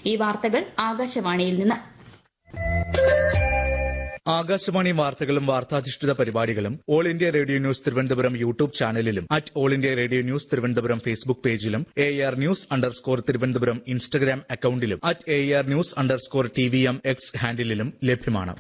ഈ വാർത്തകൾ ആകാശവാണിയിൽ നിന്ന് ആകാശവാണി വാർത്തകളും വാർത്താധിഷ്ഠിത പരിപാടികളും all India radio news Thiruvananthapuram YouTube ചാനലിലും at all India radio news Thiruvananthapuram Facebook പേജിലും A R news underscore Thiruvananthapuram Instagram അക്കൌണ്ടിലും at A R news underscore T V M X ഹാൻഡിലും ലഭ്യമാണ്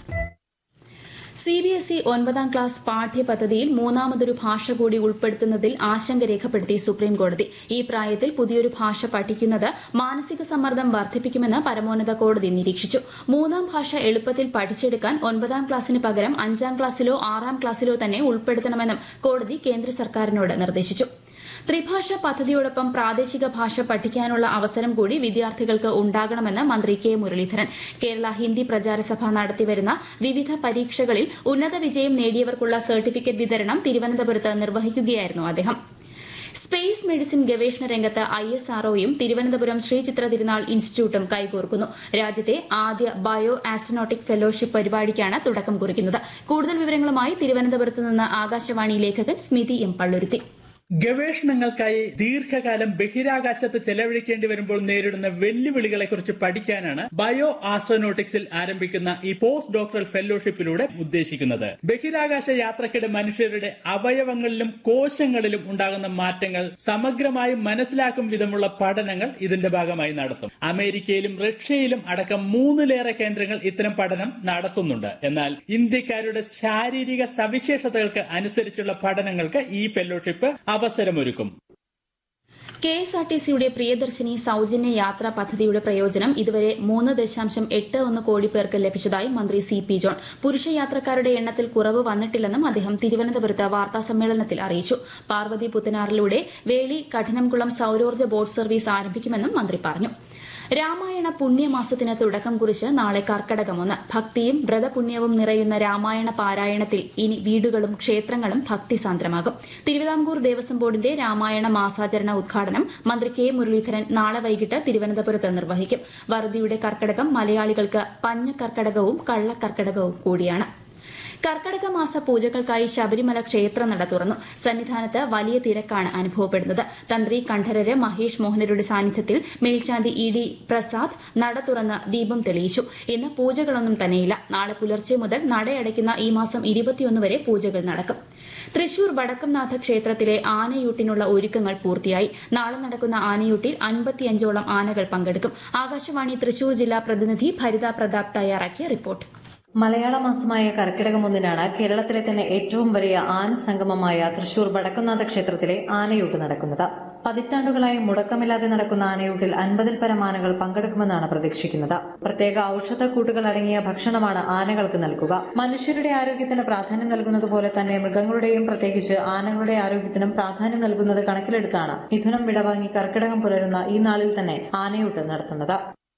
സി ബി എസ് ഇ ഒൻപതാം ക്ലാസ് പാഠ്യപദ്ധതിയിൽ മൂന്നാമതൊരു ഭാഷ കൂടി ഉൾപ്പെടുത്തുന്നതിൽ ആശങ്ക രേഖപ്പെടുത്തി സുപ്രീംകോടതി ഈ പ്രായത്തിൽ പുതിയൊരു ഭാഷ പഠിക്കുന്നത് മാനസിക സമ്മർദ്ദം വർദ്ധിപ്പിക്കുമെന്ന് പരമോന്നത കോടതി നിരീക്ഷിച്ചു മൂന്നാം ഭാഷ എളുപ്പത്തിൽ പഠിച്ചെടുക്കാൻ ഒൻപതാം ക്ലാസ്സിന് പകരം അഞ്ചാം ക്ലാസ്സിലോ ആറാം ക്ലാസ്സിലോ തന്നെ ഉൾപ്പെടുത്തണമെന്നും കോടതി കേന്ദ്ര സർക്കാരിനോട് നിർദ്ദേശിച്ചു ത്രിഭാഷ പദ്ധതിയോടൊപ്പം പ്രാദേശിക ഭാഷ പഠിക്കാനുള്ള അവസരം കൂടി വിദ്യാർത്ഥികൾക്ക് ഉണ്ടാകണമെന്ന് മന്ത്രി കെ മുരളീധരൻ കേരള ഹിന്ദി പ്രചാരസഭ നടത്തിവരുന്ന വിവിധ പരീക്ഷകളിൽ ഉന്നത വിജയം നേടിയവർക്കുള്ള സർട്ടിഫിക്കറ്റ് വിതരണം തിരുവനന്തപുരത്ത് നിർവഹിക്കുകയായിരുന്നു അദ്ദേഹം സ്പേസ് മെഡിസിൻ ഗവേഷണ രംഗത്ത് ഐ എസ് ആർഒയും തിരുവനന്തപുരം ശ്രീചിത്ര തിരുനാൾ ഇൻസ്റ്റിറ്റ്യൂട്ടും കൈകോർക്കുന്നു രാജ്യത്തെ ആദ്യ ബയോ ആസ്ട്രോനോട്ടിക് ഫെലോഷിപ്പ് പരിപാടിക്കാണ് തുടക്കം കുറിക്കുന്നത് കൂടുതൽ വിവരങ്ങളുമായി തിരുവനന്തപുരത്ത് നിന്ന് ആകാശവാണി ലേഖകൻ സ്മിതി എം പള്ളുരുത്തി ഗവേഷണങ്ങൾക്കായി ദീർഘകാലം ബഹിരാകാശത്ത് ചെലവഴിക്കേണ്ടി വരുമ്പോൾ നേരിടുന്ന വെല്ലുവിളികളെ കുറിച്ച് പഠിക്കാനാണ് ബയോ ആസ്ട്രോനോട്ടിക്സിൽ ആരംഭിക്കുന്ന ഈ പോസ്റ്റ് ഡോക്ടറൽ ഫെലോഷിപ്പിലൂടെ ഉദ്ദേശിക്കുന്നത് ബഹിരാകാശ യാത്രക്കിടെ മനുഷ്യരുടെ അവയവങ്ങളിലും കോശങ്ങളിലും ഉണ്ടാകുന്ന മാറ്റങ്ങൾ സമഗ്രമായി മനസ്സിലാക്കും വിധമുള്ള പഠനങ്ങൾ ഇതിന്റെ ഭാഗമായി നടത്തും അമേരിക്കയിലും റഷ്യയിലും അടക്കം മൂന്നിലേറെ കേന്ദ്രങ്ങൾ ഇത്തരം പഠനം നടത്തുന്നുണ്ട് എന്നാൽ ഇന്ത്യക്കാരുടെ ശാരീരിക സവിശേഷതകൾക്ക് അനുസരിച്ചുള്ള പഠനങ്ങൾക്ക് ഈ ഫെലോഷിപ്പ് അവസരമൊരുക്കും കെ എസ് ആർ ടി സിയുടെ പ്രിയദർശിനി സൌജന്യ യാത്രാ പദ്ധതിയുടെ പ്രയോജനം ഇതുവരെ മൂന്ന് ദശാംശം എട്ട് ഒന്ന് കോടി പേർക്ക് ലഭിച്ചതായി മന്ത്രി സി പി ജോൺ പുരുഷ യാത്രക്കാരുടെ എണ്ണത്തിൽ കുറവ് വന്നിട്ടില്ലെന്നും അദ്ദേഹം തിരുവനന്തപുരത്ത് വാർത്താസമ്മേളനത്തിൽ അറിയിച്ചു പാർവതി പുത്തനാറിലൂടെ വേളി കഠിനംകുളം സൌരോർജ്ജ ബോട്ട് സർവീസ് ആരംഭിക്കുമെന്നും മന്ത്രി പറഞ്ഞു രാമായണ പുണ്യമാസത്തിന് തുടക്കം കുറിച്ച് നാളെ കർക്കടകമൊന്ന് ഭക്തിയും വ്രതപുണ്യവും നിറയുന്ന രാമായണ പാരായണത്തിൽ ഇനി വീടുകളും ക്ഷേത്രങ്ങളും ഭക്തിസാന്ദ്രമാകും തിരുവിതാംകൂർ ദേവസ്വം ബോർഡിന്റെ രാമായണ മാസാചരണ ഉദ്ഘാടനം മന്ത്രി കെ മുരളീധരൻ നാളെ വൈകിട്ട് തിരുവനന്തപുരത്ത് നിർവഹിക്കും വറുതിയുടെ കർക്കടകം മലയാളികൾക്ക് പഞ്ഞക്കർക്കടകവും കള്ളക്കർക്കടകവും കൂടിയാണ് കർക്കടക മാസ പൂജകൾക്കായി ശബരിമല ക്ഷേത്ര നട തുറന്നു സന്നിധാനത്ത് വലിയ തിരക്കാണ് അനുഭവപ്പെടുന്നത് തന്ത്രി കണ്ഠരര് മഹേഷ് മോഹനരുടെ സാന്നിധ്യത്തിൽ മേൽശാന്തി ഇ ഡി പ്രസാദ് നട തുറന്ന് ദീപം തെളിയിച്ചു ഇന്ന് പൂജകളൊന്നും തന്നെയില്ല നാളെ പുലർച്ചെ മുതൽ നടയടയ്ക്കുന്ന ഈ മാസം ഇരുപത്തിയൊന്ന് വരെ പൂജകൾ നടക്കും തൃശൂർ വടക്കംനാഥ ക്ഷേത്രത്തിലെ ആനയൂട്ടിനുള്ള ഒരുക്കങ്ങൾ പൂർത്തിയായി നാളെ നടക്കുന്ന ആനയൂട്ടിൽ അൻപത്തിയഞ്ചോളം ആനകൾ പങ്കെടുക്കും ആകാശവാണി തൃശൂർ ജില്ലാ പ്രതിനിധി ഭരിത പ്രതാപ് തയ്യാറാക്കിയ റിപ്പോർട്ട് മലയാള മാസമായ കർക്കിടകം ഒന്നിനാണ് കേരളത്തിലെ തന്നെ ഏറ്റവും വലിയ ആന സംഗമമായ തൃശൂർ വടക്കുന്നാഥ ക്ഷേത്രത്തിലെ ആനയൂട്ട് നടക്കുന്നത് പതിറ്റാണ്ടുകളായി മുടക്കമില്ലാതെ നടക്കുന്ന ആനയൂട്ടിൽ അൻപതിൽ പരം ആനകൾ പങ്കെടുക്കുമെന്നാണ് പ്രതീക്ഷിക്കുന്നത് പ്രത്യേക ഔഷധക്കൂട്ടുകൾ അടങ്ങിയ ഭക്ഷണമാണ് ആനകൾക്ക് നൽകുക മനുഷ്യരുടെ ആരോഗ്യത്തിന് പ്രാധാന്യം നൽകുന്നതുപോലെ തന്നെ മൃഗങ്ങളുടെയും പ്രത്യേകിച്ച് ആനകളുടെ ആരോഗ്യത്തിനും പ്രാധാന്യം നൽകുന്നത് കണക്കിലെടുത്താണ് മിഥുനം വിടവാങ്ങി കർക്കിടകം പുലരുന്ന ഈ നാളിൽ തന്നെ ആനയൂട്ട് നടത്തുന്നത്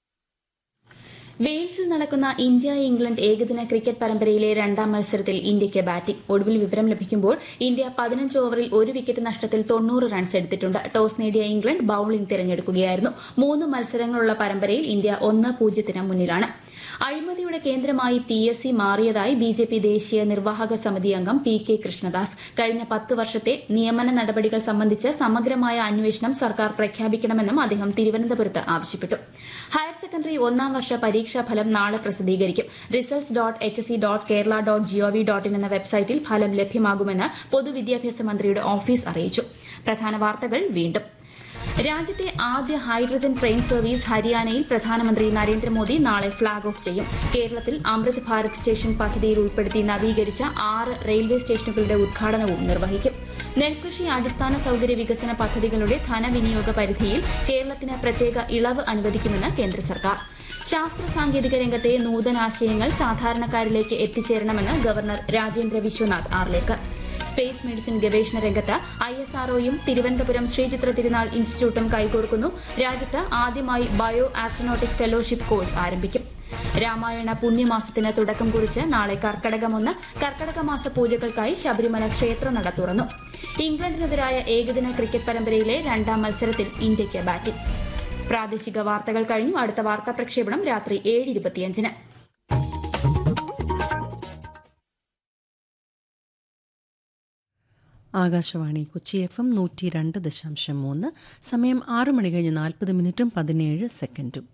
വെയിൽസിൽ നടക്കുന്ന ഇന്ത്യ ഇംഗ്ലണ്ട് ഏകദിന ക്രിക്കറ്റ് പരമ്പരയിലെ രണ്ടാം മത്സരത്തിൽ ഇന്ത്യയ്ക്ക് ബാറ്റിംഗ് ഒടുവിൽ വിവരം ലഭിക്കുമ്പോൾ ഇന്ത്യ പതിനഞ്ച് ഓവറിൽ ഒരു വിക്കറ്റ് നഷ്ടത്തിൽ തൊണ്ണൂറ് റൺസ് എടുത്തിട്ടുണ്ട് ടോസ് നേടിയ ഇംഗ്ലണ്ട് ബൌളിംഗ് തിരഞ്ഞെടുക്കുകയായിരുന്നു മൂന്ന് മത്സരങ്ങളുള്ള പരമ്പരയിൽ ഇന്ത്യ ഒന്ന് പൂജ്യത്തിന് മുന്നിലാണ് അഴിമതിയുടെ കേന്ദ്രമായി പി എസ് സി മാറിയതായി ബി ജെ പി ദേശീയ നിർവാഹക സമിതി അംഗം പി കെ കൃഷ്ണദാസ് കഴിഞ്ഞ പത്ത് വർഷത്തെ നിയമന നടപടികൾ സംബന്ധിച്ച് സമഗ്രമായ അന്വേഷണം സർക്കാർ പ്രഖ്യാപിക്കണമെന്നും അദ്ദേഹം തിരുവനന്തപുരത്ത് ആവശ്യപ്പെട്ടു ഹയർ സെക്കൻഡറി ഒന്നാം വർഷ പരീക്ഷാ ഫലം നാളെ പ്രസിദ്ധീകരിക്കും results dot H C dot Kerala dot GOV dot in എന്ന വെബ്സൈറ്റിൽ ഫലം ലഭ്യമാകുമെന്ന് പൊതുവിദ്യാഭ്യാസ മന്ത്രിയുടെ ഓഫീസ് അറിയിച്ചു പ്രധാന വാർത്തകൾ വീണ്ടും രാജ്യത്തെ ആദ്യ ഹൈഡ്രജൻ ട്രെയിൻ സർവീസ് ഹരിയാനയിൽ പ്രധാനമന്ത്രി നരേന്ദ്രമോദി നാളെ ഫ്ളാഗ് ഓഫ് ചെയ്യും കേരളത്തിൽ അമൃത് ഭാരത് സ്റ്റേഷൻ പദ്ധതിയിൽ ഉൾപ്പെടുത്തി നവീകരിച്ച ആറ് റെയിൽവേ സ്റ്റേഷനുകളുടെ ഉദ്ഘാടനവും നിർവഹിക്കും നെൽകൃഷി അടിസ്ഥാന സൌകര്യ വികസന പദ്ധതികളുടെ ധനവിനിയോഗ പരിധിയിൽ കേരളത്തിന് പ്രത്യേക ഇളവ് അനുവദിക്കുമെന്ന് കേന്ദ്ര സർക്കാർ ശാസ്ത്ര സാങ്കേതിക രംഗത്തെ നൂതനാശയങ്ങൾ സാധാരണക്കാരിലേക്ക് എത്തിച്ചേരണമെന്ന് governor Rajendra Vishwanath Arlekar space medicine ഗവേഷണ രംഗത്ത് ഐ എസ് ആർഒയും തിരുവനന്തപുരം ശ്രീചിത്ര തിരുനാൾ ഇൻസ്റ്റിറ്റ്യൂട്ടും കൈകോർക്കുന്നു രാജ്യത്ത് ആദ്യമായി ബയോ ആസ്ട്രോനോട്ടിക് ഫെലോഷിപ്പ് കോഴ്സ് ആരംഭിക്കും രാമായണ പുണ്യമാസത്തിന് തുടക്കം കുറിച്ച് നാളെ കർക്കടകമൊന്ന് കർക്കടക മാസ പൂജകൾക്കായി ശബരിമല ക്ഷേത്ര നട തുറന്നു ഇംഗ്ലണ്ടിനെതിരായ ഏകദിന ക്രിക്കറ്റ് പരമ്പരയിലെ രണ്ടാം മത്സരത്തിൽ ഇന്ത്യയ്ക്ക് ബാറ്റിംഗ് പ്രാദേശിക വാർത്തകൾ കഴിഞ്ഞു അടുത്ത വാർത്താ പ്രക്ഷേപണം രാത്രി ഏഴ് ഇരുപത്തിയഞ്ചിന് ആകാശവാണി കൊച്ചി എഫ് എം നൂറ്റി രണ്ട് ദശാംശം മൂന്ന് സമയം ആറ് മണി കഴിഞ്ഞ് നാൽപ്പത് മിനിറ്റും പതിനേഴ് സെക്കൻഡും